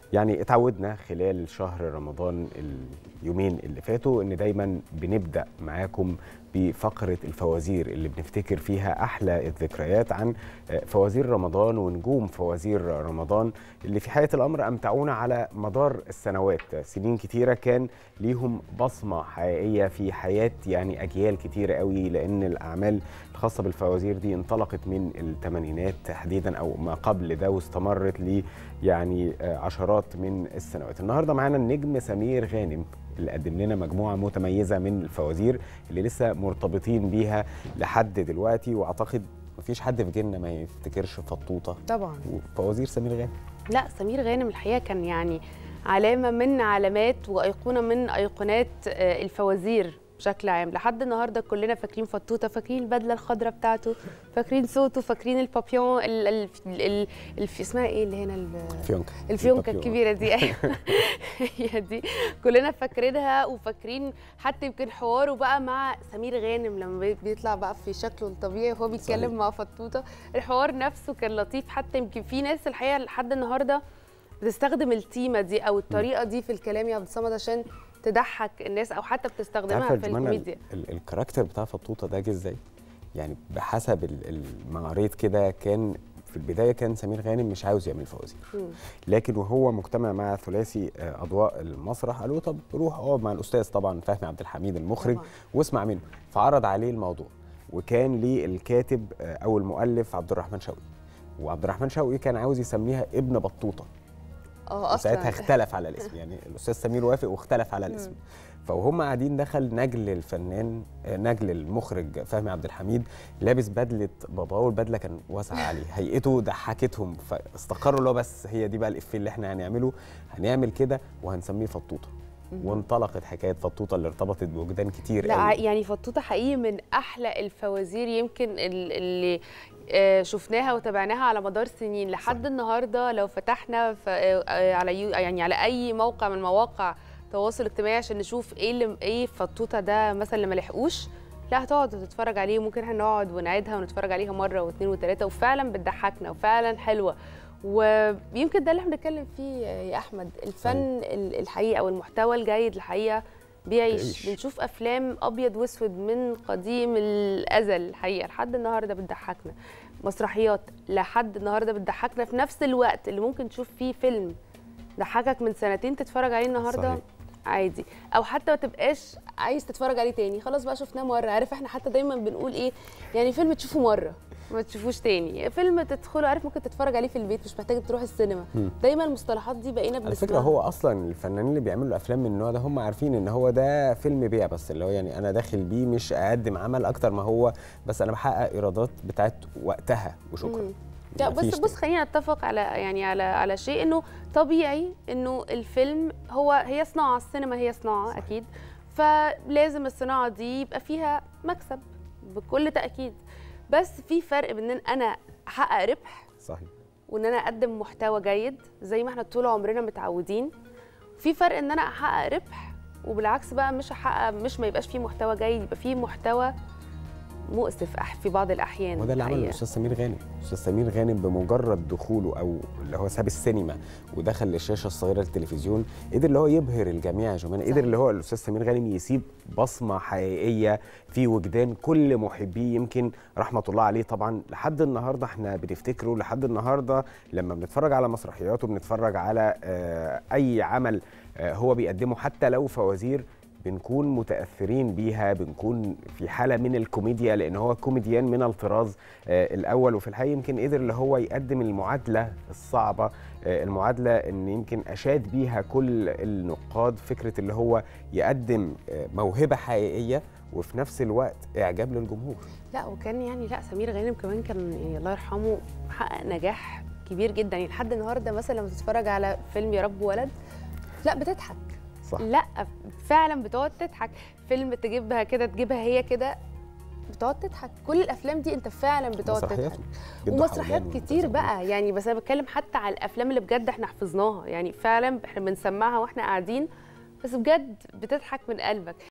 يعني اتعودنا خلال شهر رمضان اليومين اللي فاتوا ان دايما بنبدا معاكم بفقره الفوازير اللي بنفتكر فيها احلى الذكريات عن فوازير رمضان ونجوم فوازير رمضان اللي في حقيقه الامر امتعونا على مدار السنوات سنين كتيره كان ليهم بصمه حقيقيه في حياه يعني اجيال كتيره قوي لان الاعمال الخاصه بالفوازير دي انطلقت من الثمانينات تحديدا او ما قبل ده واستمرت ل يعني عشرات من السنوات النهارده معانا النجم سمير غانم اللي قدم لنا مجموعه متميزه من الفوازير اللي لسه مرتبطين بيها لحد دلوقتي واعتقد مفيش حد في جيلنا ما يفتكرش فطوطه طبعا وفوازير سمير غانم لا سمير غانم الحقيقه كان يعني علامه من علامات وايقونه من ايقونات الفوازير بشكل عام لحد النهارده كلنا فاكرين فطوطه فاكرين البدله الخضراء بتاعته فاكرين صوته فاكرين البابيون ال ال ال ال اسمها ايه اللي هنا الفيونكه الفيونكه الكبيره دي هي دي كلنا فاكرينها وفاكرين حتى يمكن حواره بقى مع سمير غانم لما بيطلع بقى في شكله الطبيعي وهو بيتكلم مع فطوطه الحوار نفسه كان لطيف حتى يمكن في ناس الحقيقه لحد النهارده بتستخدم التيمه دي او الطريقه دي في الكلام يا عبد الصمد عشان تضحك الناس او حتى بتستخدمها في الكوميديا ال الكاركتر بتاع فطوطه ده جه ازاي يعني بحسب ما قريت كده كان في البدايه كان سمير غانم مش عاوز يعمل فوازير لكن وهو مجتمع مع ثلاثي اضواء المسرح قالوا طب روح اقعد مع الاستاذ طبعا فهمي عبد الحميد المخرج طبعا. واسمع منه فعرض عليه الموضوع وكان ليه الكاتب او المؤلف عبد الرحمن شوقي وعبد الرحمن شوقي كان عاوز يسميها ابن بطوطه اه اصلا ساعتها اختلف على الاسم يعني الاستاذ سمير وافق واختلف على الاسم فوهم قاعدين دخل نجل الفنان نجل المخرج فهمي عبد الحميد لابس بدله باباه والبدله كان واسعه عليه هيئته ضحكتهم فاستقروا له بس هي دي بقى الافيه اللي احنا هنعمله هنعمل كده وهنسميه فطوطه وانطلقت حكايه فطوطه اللي ارتبطت بوجدان كتير لا قوي. يعني فطوطه حقيقي من احلى الفوازير يمكن اللي شفناها وتابعناها على مدار سنين لحد صحيح. النهارده لو فتحنا على يعني على اي موقع من مواقع التواصل الاجتماعي عشان نشوف ايه اللي ايه فطوطه ده مثلا اللي ما لحقوش لا هتقعد تتفرج عليه وممكن احنا نقعد ونعيدها ونتفرج عليها مره واثنين وثلاثه وفعلا بتضحكنا وفعلا حلوه ويمكن ده اللي احنا بنتكلم فيه يا احمد الفن الحقيقه والمحتوى الجيد الحقيقه بيعيش تعيش. بنشوف افلام ابيض واسود من قديم الازل الحقيقه لحد النهارده بتضحكنا مسرحيات لحد النهارده بتضحكنا في نفس الوقت اللي ممكن تشوف فيه فيلم ضحكك من سنتين تتفرج عليه النهارده صحيح. عادي او حتى ما تبقاش عايز تتفرج عليه تاني خلاص بقى شفناه مره عارف احنا حتى دايما بنقول ايه يعني فيلم تشوفه مره ما تشوفوش تاني فيلم تدخله عارف ممكن تتفرج عليه في البيت مش محتاج تروح السينما م. دايما المصطلحات دي بقينا على فكره هو اصلا الفنانين اللي بيعملوا افلام من النوع ده هم عارفين ان هو ده فيلم بيع بس اللي هو يعني انا داخل بيه مش اقدم عمل اكتر ما هو بس انا بحقق ايرادات بتاعت وقتها وشكرا م. لا بس بص خلينا نتفق على يعني على على شيء انه طبيعي انه الفيلم هو هي صناعه السينما هي صناعه صحيح. اكيد فلازم الصناعه دي يبقى فيها مكسب بكل تاكيد بس في فرق بين ان انا احقق ربح صحيح وان انا اقدم محتوى جيد زي ما احنا طول عمرنا متعودين في فرق ان انا احقق ربح وبالعكس بقى مش احقق مش ما يبقاش فيه محتوى جيد يبقى فيه محتوى مؤسف في بعض الاحيان وده اللي عمله الاستاذ سمير غانم الاستاذ سمير غانم بمجرد دخوله او اللي هو ساب السينما ودخل للشاشه الصغيره التلفزيون قدر اللي هو يبهر الجميع يا جماعه قدر اللي هو الاستاذ سمير غانم يسيب بصمه حقيقيه في وجدان كل محبيه يمكن رحمه الله عليه طبعا لحد النهارده احنا بنفتكره لحد النهارده لما بنتفرج على مسرحياته بنتفرج على اي عمل هو بيقدمه حتى لو فوازير بنكون متاثرين بيها بنكون في حاله من الكوميديا لان هو كوميديان من الطراز آه الاول وفي الحقيقه يمكن قدر اللي هو يقدم المعادله الصعبه آه المعادله ان يمكن اشاد بيها كل النقاد فكره اللي هو يقدم آه موهبه حقيقيه وفي نفس الوقت اعجاب للجمهور لا وكان يعني لا سمير غانم كمان كان يعني الله يرحمه حقق نجاح كبير جدا يعني لحد النهارده مثلا لما تتفرج على فيلم يا رب ولد لا بتضحك صح. لا فعلا بتقعد تضحك فيلم تجيبها كده تجيبها هي كده بتقعد تضحك كل الافلام دي انت فعلا بتقعد تضحك ومسرحيات كتير بقى يعني بس انا بتكلم حتى على الافلام اللي بجد احنا حفظناها يعني فعلا احنا بنسمعها واحنا قاعدين بس بجد بتضحك من قلبك